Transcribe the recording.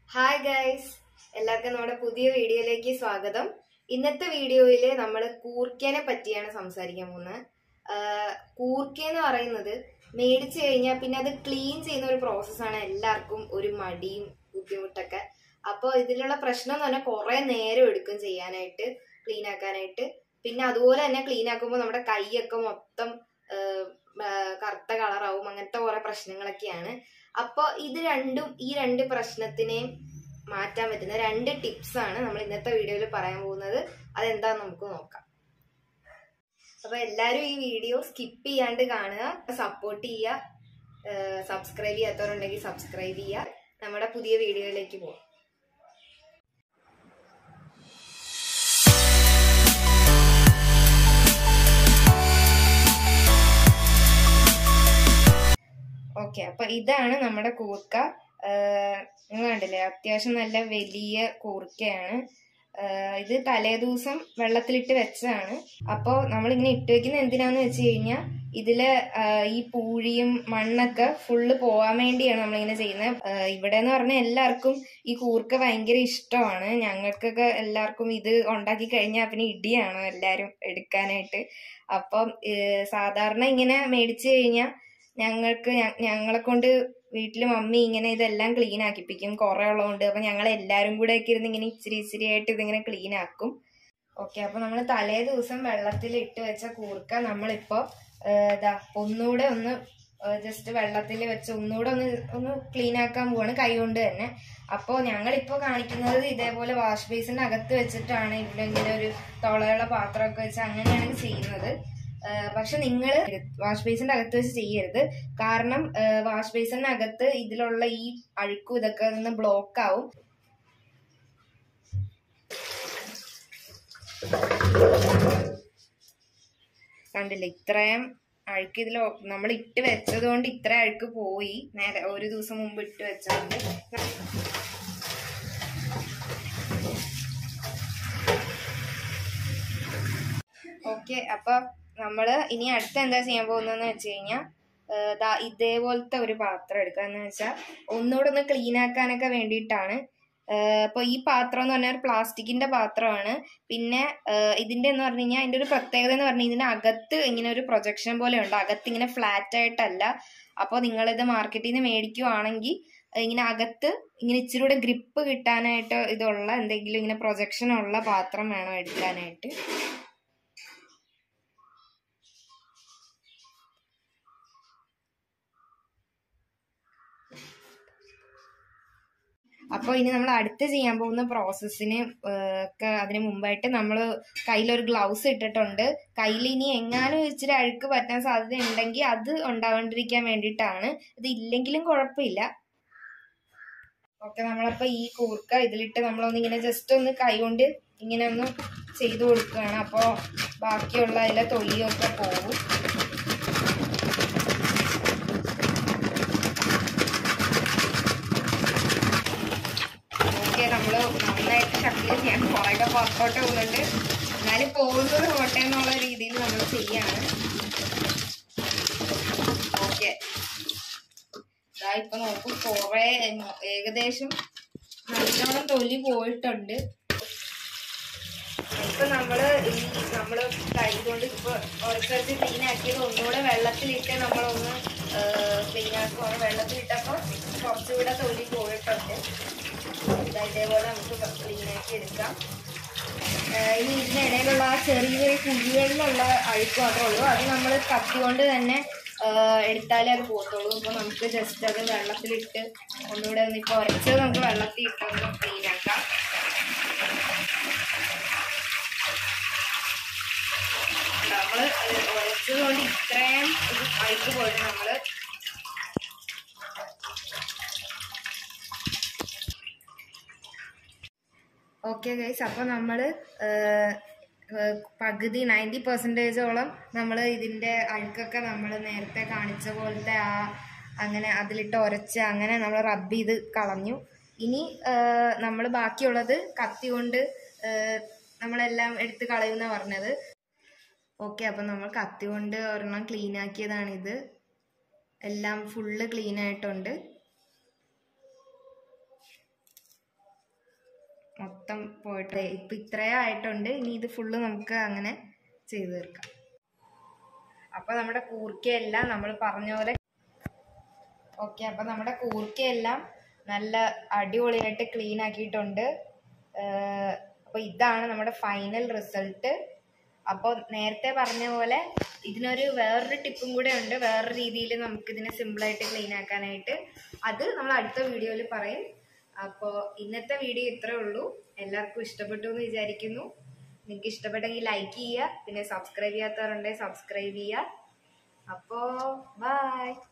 hi guys എല്ലാവർക്കും നമ്മുടെ പുതിയ വീഡിയോയിലേക്ക് സ്വാഗതം ഇന്നത്തെ വീഡിയോയിൽ നമ്മൾ കൂർക്കേനെ പറ്റിയാണ് സംസാരിക്കാൻ പോകുന്നത് ആഹ് കൂർക്ക എന്ന് പറയുന്നത് മേടിച്ചു കഴിഞ്ഞാൽ പിന്നെ അത് ക്ലീൻ ചെയ്യുന്ന ഒരു പ്രോസസ്സാണ് എല്ലാവർക്കും ഒരു മടിയും ബുദ്ധിമുട്ടൊക്കെ അപ്പോൾ ഇതിലുള്ള പ്രശ്നം എന്ന് പറഞ്ഞാൽ കുറേ നേരം എടുക്കും ചെയ്യാനായിട്ട് ക്ലീൻ ആക്കാനായിട്ട് പിന്നെ അതുപോലെ തന്നെ ക്ലീൻ ആക്കുമ്പോൾ നമ്മുടെ കൈയൊക്കെ മൊത്തം ആഹ് ആഹ് കറുത്ത കളറാവും അങ്ങനത്തെ കുറെ പ്രശ്നങ്ങളൊക്കെയാണ് അപ്പോൾ ഇത് രണ്ടും ഈ രണ്ട് പ്രശ്നത്തിനെയും മാറ്റാൻ പറ്റുന്ന രണ്ട് ടിപ്സ് ആണ് നമ്മൾ ഇന്നത്തെ വീഡിയോയിൽ പറയാൻ പോകുന്നത് അതെന്താന്ന് നമുക്ക് നോക്കാം അപ്പൊ എല്ലാരും ഈ വീഡിയോ സ്കിപ്പ് ചെയ്യാണ്ട് കാണുക സപ്പോർട്ട് ചെയ്യുക സബ്സ്ക്രൈബ് ചെയ്യാത്തവരുണ്ടെങ്കിൽ സബ്സ്ക്രൈബ് ചെയ്യുക നമ്മുടെ പുതിയ വീഡിയോയിലേക്ക് പോകാം ഓക്കെ അപ്പൊ ഇതാണ് നമ്മുടെ കൂർക്ക ആഹ് നിങ്ങൾ കണ്ടില്ലേ അത്യാവശ്യം നല്ല വലിയ കൂർക്കയാണ് ആഹ് ഇത് തലേദിവസം വെള്ളത്തിലിട്ട് വെച്ചതാണ് അപ്പോൾ നമ്മളിങ്ങനെ ഇട്ട് വെക്കുന്നത് എന്തിനാന്ന് വെച്ച് കഴിഞ്ഞാൽ ഇതില് ആഹ് ഈ പൂഴിയും മണ്ണൊക്കെ ഫുള്ള് പോവാൻ വേണ്ടിയാണ് നമ്മളിങ്ങനെ ചെയ്യുന്നത് ആഹ് ഇവിടെ എന്ന് പറഞ്ഞാൽ എല്ലാവർക്കും ഈ കൂർക്ക ഭയങ്കര ഇഷ്ടമാണ് ഞങ്ങൾക്കൊക്കെ എല്ലാവർക്കും ഇത് ഉണ്ടാക്കി കഴിഞ്ഞാൽ പിന്നെ ഇടിയാണ് എല്ലാവരും എടുക്കാനായിട്ട് അപ്പം ഏഹ് സാധാരണ ഇങ്ങനെ മേടിച്ചു കഴിഞ്ഞാൽ ഞങ്ങൾക്ക് ഞ- ഞങ്ങളെ കൊണ്ട് വീട്ടിൽ മമ്മി ഇങ്ങനെ ഇതെല്ലാം ക്ലീൻ ആക്കിപ്പിക്കും കുറെ ഉള്ളതുകൊണ്ട് അപ്പൊ ഞങ്ങൾ എല്ലാരും കൂടെ ഒക്കെ ഇരുന്ന് ഇങ്ങനെ ഇച്ചിരി ഇച്ചിരി ആയിട്ട് ഇതിങ്ങനെ ക്ലീൻ ആക്കും ഓക്കെ അപ്പൊ നമ്മൾ തലേ ദിവസം വെള്ളത്തിൽ ഇട്ട് വെച്ച കൂർക്ക നമ്മളിപ്പോ ഏഹ്, ഇതാ ഒന്നുകൂടെ ഒന്ന് ജസ്റ്റ് വെള്ളത്തിൽ വെച്ച് ഒന്നുകൂടെ ഒന്ന് ഒന്ന് ക്ലീൻ ആക്കാൻ പോവാണ് കൈ കൊണ്ട് തന്നെ അപ്പോൾ ഞങ്ങളിപ്പോൾ കാണിക്കുന്നത് ഇതേപോലെ വാഷ് ബേസിന്റെ അകത്ത് വെച്ചിട്ടാണ് ഇവിടെ ഇങ്ങനെ ഒരു തുളയുള്ള പാത്രമൊക്കെ വെച്ച് അങ്ങനെയാണ് ചെയ്യുന്നത് ഏഹ് പക്ഷെ നിങ്ങൾ വാഷ് ബേസിന്റെ അകത്ത് വെച്ച് ചെയ്യരുത് കാരണം വാഷ് ബേസിന്റെ അകത്ത് ഇതിലുള്ള ഈ അഴുക്കും ഇതൊക്കെ നിന്ന് ബ്ലോക്ക് ആവും കണ്ടില്ല ഇത്രയും അഴുക്ക് ഇതിൽ നമ്മൾ ഇട്ട് വെച്ചത് കൊണ്ട് ഇത്ര അഴുക്ക് പോയി നേരെ ഒരു ദിവസം മുമ്പ് ഇട്ട് വെച്ചതുകൊണ്ട് ഓക്കെ അപ്പൊ നമ്മള് ഇനി അടുത്ത എന്താ ചെയ്യാൻ പോകുന്നതെന്ന് വെച്ച് കഴിഞ്ഞാൽ ഇതേപോലത്തെ ഒരു പാത്രം എടുക്കുക എന്ന് വെച്ചാൽ ഒന്നുകൂടെ ഒന്ന് ക്ലീൻ ആക്കാനൊക്കെ വേണ്ടിയിട്ടാണ് അപ്പോൾ ഈ പാത്രം എന്ന് പറഞ്ഞാൽ ഒരു പ്ലാസ്റ്റിക്കിന്റെ പാത്രമാണ് പിന്നെ ഏഹ് ഇതിന്റെ എന്ന് പറഞ്ഞു കഴിഞ്ഞാൽ അതിന്റെ ഒരു പ്രത്യേകത എന്ന് പറഞ്ഞാൽ ഇതിന്റെ അകത്ത് ഇങ്ങനെ ഒരു പ്രൊജക്ഷൻ പോലെ ഉണ്ട് അകത്ത് ഇങ്ങനെ ഫ്ലാറ്റ് ആയിട്ടല്ല അപ്പോൾ നിങ്ങളിത് മാർക്കറ്റിൽ നിന്ന് മേടിക്കുവാണെങ്കിൽ ഇങ്ങനെ അകത്ത് ഇങ്ങനെ ഇച്ചിരി കൂടെ ഗ്രിപ്പ് കിട്ടാനായിട്ട് ഇതുള്ള എന്തെങ്കിലും ഇങ്ങനെ പ്രൊജക്ഷൻ ഉള്ള പാത്രം വേണം എടുക്കാനായിട്ട് അപ്പോൾ ഇനി നമ്മൾ അടുത്ത് ചെയ്യാൻ പോകുന്ന പ്രോസസ്സിന് ഒക്കെ അതിന് മുമ്പായിട്ട് നമ്മൾ കയ്യിലൊരു ഗ്ലൗസ് ഇട്ടിട്ടുണ്ട് കയ്യിൽ ഇനി എങ്ങാനും ഇച്ചിരി അഴുക്ക് പറ്റാൻ സാധ്യത ഉണ്ടെങ്കിൽ അത് ഉണ്ടാവാണ്ടിരിക്കാൻ വേണ്ടിയിട്ടാണ് ഇത് ഇല്ലെങ്കിലും കുഴപ്പമില്ല ഓക്കെ നമ്മളപ്പോൾ ഈ കൂർക്ക ഇതിലിട്ട് നമ്മളൊന്ന് ഇങ്ങനെ ജസ്റ്റ് ഒന്ന് കൈ കൊണ്ട് ഇങ്ങനെ ഒന്ന് ചെയ്തു കൊടുക്കുകയാണ് അപ്പോൾ ബാക്കിയുള്ള അതിലെ തൊലിയൊക്കെ പോകും ഓക്കെ നമ്മൾ നന്നായിട്ട് ശക്തി ചെയ്യാൻ കുറേയൊക്കെ പുറത്തോട്ട് പോകുന്നുണ്ട് എന്നാലും പോകുന്നത് പോട്ടെ എന്നുള്ള രീതിയിൽ നമ്മൾ ചെയ്യാണ് ഓക്കെ ഇതാ ഇപ്പൊ നോക്കും കുറെ ഏകദേശം നല്ലോണം തൊലി പോയിട്ടുണ്ട് ഇപ്പൊ നമ്മള് ഈ നമ്മള് കൈ കൊണ്ട് ഇപ്പൊ ഉറച്ചടിച്ച് ക്ലീൻ ആക്കിയത് ഒന്നുകൂടെ വെള്ളത്തിലിട്ട് നമ്മളൊന്ന് ക്ലീൻ ആക്കുവാണ് വെള്ളത്തിലിട്ടപ്പോ കുറച്ചുകൂടെ തൊലി പോയിട്ടുണ്ട് ഇതാ ഇതേപോലെ നമുക്ക് ക്ലീൻ ആക്കി എടുക്കാം ഏഹ് ഇനി ഇതിനിടയിലുള്ള ആ ചെറിയ ചെറിയ കുഴികളിലുള്ള അഴുക്ക് മാത്രമേ ഉള്ളൂ അത് നമ്മൾ കത്തി കൊണ്ട് തന്നെ ഏഹ് എടുത്താലേ അത് പോകത്തുള്ളൂ അപ്പോൾ നമുക്ക് ജസ്റ്റ് അത് വെള്ളത്തിലിട്ട് ഒന്നുകൂടെ ഒന്ന് ഇപ്പോൾ ഉരച്ചത് നമുക്ക് വെള്ളത്തിൽ ഇട്ടൊന്ന് ക്ലീൻ ആക്കാം നമ്മൾ ഉരച്ചത് കൊണ്ട് ഇത്രയും ഇത് അഴുക്ക് പോയിട്ട് നമ്മൾ ഓക്കെ ഗൈസ് അപ്പോൾ നമ്മൾ പകുതി നയൻറ്റി പെർസെൻറ്റേജോളം നമ്മൾ ഇതിൻ്റെ അഴുക്കൊക്കെ നമ്മൾ നേരത്തെ കാണിച്ച പോലത്തെ ആ അങ്ങനെ അതിലിട്ട് ഉരച്ച് അങ്ങനെ നമ്മൾ റബ്ബ് ചെയ്ത് കളഞ്ഞു ഇനി നമ്മൾ ബാക്കിയുള്ളത് കത്തി കൊണ്ട് ഏഹ്, നമ്മളെല്ലാം എടുത്ത് കളയുന്ന പറഞ്ഞത് ഓക്കെ അപ്പം നമ്മൾ കത്തി കൊണ്ട് ഒരെണ്ണം ക്ലീൻ ആക്കിയതാണിത് എല്ലാം ഫുള്ള് ക്ലീൻ ആയിട്ടുണ്ട് മൊത്തം പോയിട്ട് ഇപ്പം ഇത്രയും ആയിട്ടുണ്ട് ഇനി ഇത് ഫുള്ള് നമുക്ക് അങ്ങനെ ചെയ്ത് തീർക്കാം അപ്പോൾ നമ്മുടെ കൂർക്കയെല്ലാം നമ്മൾ പറഞ്ഞ പോലെ ഓക്കെ അപ്പോൾ നമ്മുടെ കൂർക്കയെല്ലാം നല്ല അടിപൊളിയായിട്ട് ക്ലീൻ ആക്കിയിട്ടുണ്ട് അപ്പോൾ ഇതാണ് നമ്മുടെ ഫൈനൽ റിസൾട്ട് അപ്പോൾ നേരത്തെ പറഞ്ഞ പോലെ ഇതിനൊരു വേറൊരു ടിപ്പും കൂടെ ഉണ്ട് വേറൊരു രീതിയിൽ നമുക്കിതിനെ സിമ്പിളായിട്ട് ക്ലീൻ ആക്കാനായിട്ട് അത് നമ്മൾ അടുത്ത വീഡിയോയിൽ പറയും അപ്പോൾ ഇന്നത്തെ വീഡിയോ ഇത്രേ ഉള്ളൂ എല്ലാവർക്കും ഇഷ്ടപ്പെട്ടു എന്ന് വിചാരിക്കുന്നു നിങ്ങൾക്ക് ഇഷ്ടപ്പെട്ടെങ്കിൽ ലൈക്ക് ചെയ്യുക പിന്നെ സബ്സ്ക്രൈബ് ചെയ്യാത്തവരുണ്ടെങ്കിൽ സബ്സ്ക്രൈബ് ചെയ്യുക അപ്പോൾ ബൈ